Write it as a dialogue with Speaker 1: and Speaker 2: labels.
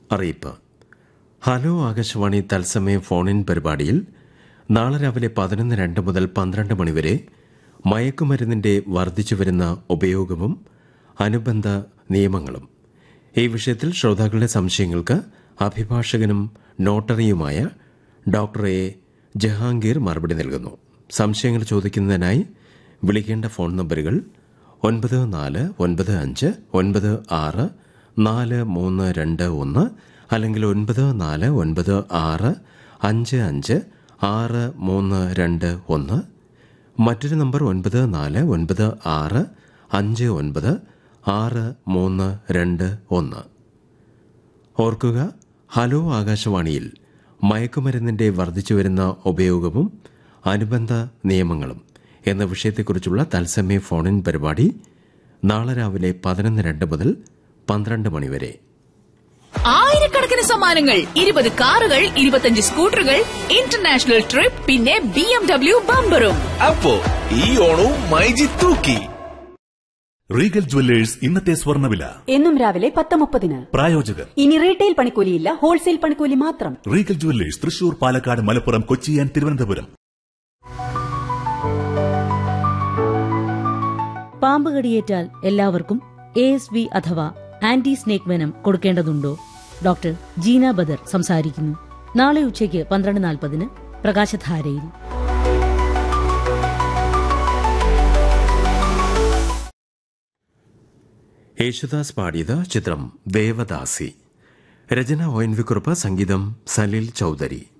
Speaker 1: അറിയിപ്പ് ഹലോ ആകാശവാണി തത്സമയ ഫോണിൻ പരിപാടിയിൽ നാളെ രാവിലെ പതിനൊന്ന് രണ്ട് മുതൽ പന്ത്രണ്ട് മണിവരെ മയക്കുമരുന്നിന്റെ വർദ്ധിച്ചുവരുന്ന ഉപയോഗവും അനുബന്ധ നിയമങ്ങളും ഈ വിഷയത്തിൽ ശ്രോതാക്കളുടെ സംശയങ്ങൾക്ക് അഭിഭാഷകനും നോട്ടറിയുമായ ഡോക്ടർ എ ജഹാംഗീർ മറുപടി നൽകുന്നു സംശയങ്ങൾ ചോദിക്കുന്നതിനായി വിളിക്കേണ്ട ഫോൺ നമ്പറുകൾ ഒൻപത് നാല് ഒൻപത് അഞ്ച് ഒൻപത് ആറ് നാല് മൂന്ന് രണ്ട് ഒന്ന് അല്ലെങ്കിൽ ഒൻപത് നാല് ഒൻപത് ആറ് അഞ്ച് അഞ്ച് ആറ് മൂന്ന് രണ്ട് ഒന്ന് മറ്റൊരു നമ്പർ ഒൻപത് നാല് ഒൻപത് ആറ് അഞ്ച് ഒൻപത് ആറ് മൂന്ന് രണ്ട് ഒന്ന് ഓർക്കുക ഹലോ ആകാശവാണിയിൽ മയക്കുമരുന്നിന്റെ വർദ്ധിച്ചുവരുന്ന ഉപയോഗവും അനുബന്ധ നിയമങ്ങളും എന്ന വിഷയത്തെക്കുറിച്ചുള്ള തത്സമയ ഫോണിൻ പരിപാടി നാളെ രാവിലെ പതിനൊന്ന് രണ്ട് മുതൽ പന്ത്രണ്ട് മണിവരെ
Speaker 2: ആയിരക്കണക്കിന് സമ്മാനങ്ങൾ ഇരുപത് കാറുകൾ ഇരുപത്തഞ്ച് സ്കൂട്ടറുകൾ ഇന്റർനാഷണൽ ട്രിപ്പ് പിന്നെ ബി എം ഡബ്ല്യു ബമ്പറും
Speaker 3: അപ്പോ ഈ ഓണവും മൈജി തൂക്കി
Speaker 4: റീഗൽ ജുവല്ലേഴ്സ് ഇന്നത്തെ സ്വർണ്ണവില
Speaker 5: എന്നും രാവിലെ പത്ത് മുപ്പതിന്
Speaker 4: പ്രായോജകർ
Speaker 5: ഇനി റീറ്റെയിൽ പണിക്കൂലിയില്ല ഹോൾസെയിൽ പണിക്കൂലി മാത്രം
Speaker 4: Regal Jewellers Thrissur Palakkad Malappuram Kochi and Thiruvananthapuram
Speaker 6: പാമ്പ് കടിയേറ്റാൽ എല്ലാവർക്കും എ എസ് വി അഥവാ ആന്റി സ്നേക് വെനം കൊടുക്കേണ്ടതുണ്ടോ ഡോക്ടർ ജീന ബദർ സംസാരിക്കുന്നു നാളെ ഉച്ചയ്ക്ക് പന്ത്രണ്ട് നാൽപ്പതിന് പ്രകാശധാരയിൽ
Speaker 1: യേശുദാസ് പാടിയത് ചിത്രം ദേവദാസി രചന ഒ എൻ വി കുറുപ്പ് സംഗീതം സലിൽ ചൌധരി